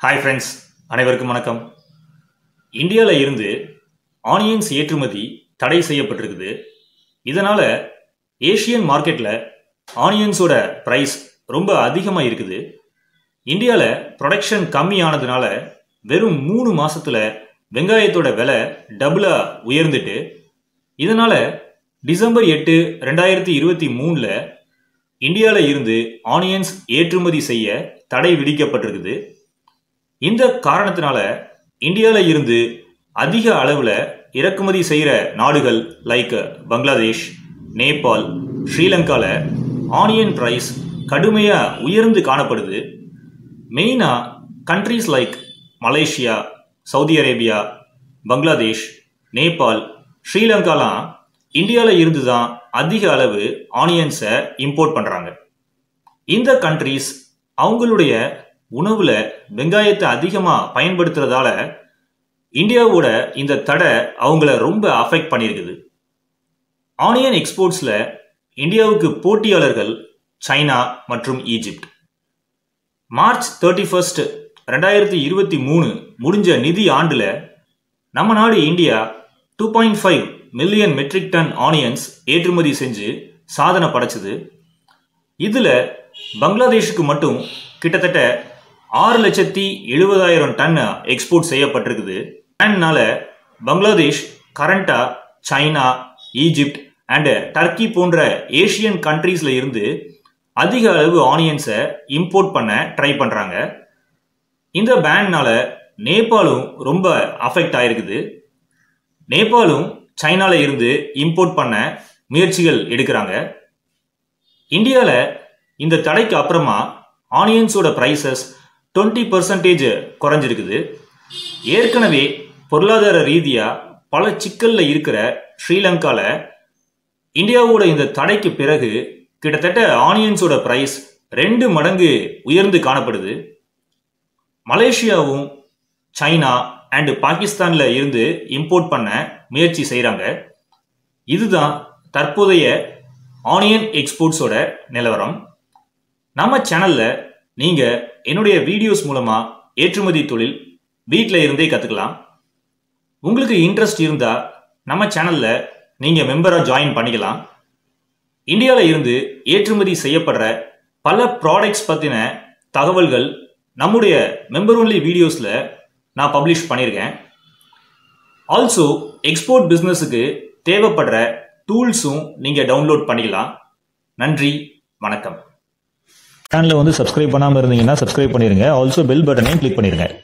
hi friends அனைவருக்கும் வணக்கம் இந்தியாவில் இருந்து ஆனியன்ஸ் ஏற்றுமதி தடை செய்யப்பட்டிருக்குது இதனால் ஏஷியன் மார்க்கெட்டில் ஆனியன்ஸோட ப்ரைஸ் ரொம்ப அதிகமாக இருக்குது இந்தியாவில் ப்ரொடக்ஷன் கம்மியானதுனால வெறும் மூணு மாசத்துல வெங்காயத்தோட விலை டபுளாக உயர்ந்துட்டு இதனால் டிசம்பர் எட்டு ரெண்டாயிரத்தி இருபத்தி மூணில் இந்தியாவில் இருந்து ஆனியன்ஸ் ஏற்றுமதி செய்ய தடை விதிக்கப்பட்டிருக்குது இந்த காரணத்தினால இந்தியாவில் இருந்து அதிக அளவில் இறக்குமதி செய்கிற நாடுகள் லைக் பங்களாதேஷ் நேபாள் ஸ்ரீலங்காவில் ஆனியன் ப்ரைஸ் கடுமையாக உயர்ந்து காணப்படுது மெயினாக countries like Malaysia Saudi Arabia Bangladesh Nepal ஸ்ரீலங்காலாம் இந்தியாவில் இருந்து தான் அதிக அளவு ஆனியன்ஸை இம்போர்ட் பண்ணுறாங்க இந்த கண்ட்ரீஸ் அவங்களுடைய உணவில் வெங்காயத்தை அதிகமாக பயன்படுத்துறதால இந்தியாவோட இந்த தடை அவங்கள ரொம்ப அஃபெக்ட் பண்ணியிருக்குது ஆனியன் எக்ஸ்போர்ட்ஸில் இந்தியாவுக்கு போட்டியாளர்கள் சைனா மற்றும் ஈஜிப்ட் மார்ச் தேர்ட்டி ஃபர்ஸ்ட் ரெண்டாயிரத்தி இருபத்தி மூணு முடிஞ்ச நிதி ஆண்டில் நம்ம நாடு India two point five million metric ton onions ஏற்றுமதி செஞ்சு சாதனை படைச்சது இதில் பங்களாதேஷுக்கு மட்டும் கிட்டத்தட்ட ஆறு லட்சத்தி எழுபதாயிரம் டன் எக்ஸ்போர்ட் செய்யப்பட்டிருக்குது பேன்னால பங்களாதேஷ் கரண்டாக சைனா ஈஜிப்ட் அண்ட் டர்க்கி போன்ற ஏஷியன் கண்ட்ரீஸில் இருந்து அதிக அளவு ஆனியன்ஸை இம்போர்ட் பண்ண ட்ரை பண்ணுறாங்க இந்த பேன்னால நேபாளும் ரொம்ப அஃபெக்ட் ஆயிருக்குது நேபாளும் சைனால இருந்து இம்போர்ட் பண்ண முயற்சிகள் எடுக்கிறாங்க இந்தியாவில் இந்த தடைக்கு அப்புறமா ஆனியன்ஸோட ப்ரைசஸ் டுவெண்ட்டி பர்சன்டேஜ் குறைஞ்சிருக்குது ஏற்கனவே பொருளாதார ரீதியாக பல சிக்கலில் இருக்கிற ஸ்ரீலங்காவில் இந்தியாவோட இந்த தடைக்கு பிறகு கிட்டத்தட்ட ஆனியன்ஸோட ப்ரைஸ் ரெண்டு மடங்கு உயர்ந்து காணப்படுது மலேசியாவும் சைனா அண்ட் பாகிஸ்தானில் இருந்து இம்போர்ட் பண்ண முயற்சி செய்கிறாங்க இதுதான் தற்போதைய ஆனியன் எக்ஸ்போர்ட்ஸோட நிலவரம் நம்ம சேனலில் நீங்கள் என்னுடைய வீடியோஸ் மூலமாக ஏற்றுமதி தொழில் வீட்டில் இருந்தே கற்றுக்கலாம் உங்களுக்கு இன்ட்ரெஸ்ட் இருந்தால் நம்ம சேனலில் நீங்கள் மெம்பராக ஜாயின் பண்ணிக்கலாம் இந்தியாவில் இருந்து ஏற்றுமதி செய்யப்படுற பல ப்ராடக்ட்ஸ் பற்றின தகவல்கள் நம்முடைய மெம்பர் ஒன்லி வீடியோஸில் நான் பப்ளிஷ் பண்ணியிருக்கேன் ஆல்சோ எக்ஸ்போர்ட் பிஸ்னஸுக்கு தேவைப்படுற டூல்ஸும் நீங்கள் டவுன்லோட் பண்ணிக்கலாம் நன்றி வணக்கம் சேனலை வந்து சப்ஸ்கிரைப் பண்ணாமல் இருந்தீங்கன்னா சப்ஸ்கிரைப் பண்ணிருங்க ஆல்சோ பெல் பட்டனையும் கிளிக் பண்ணிருங்க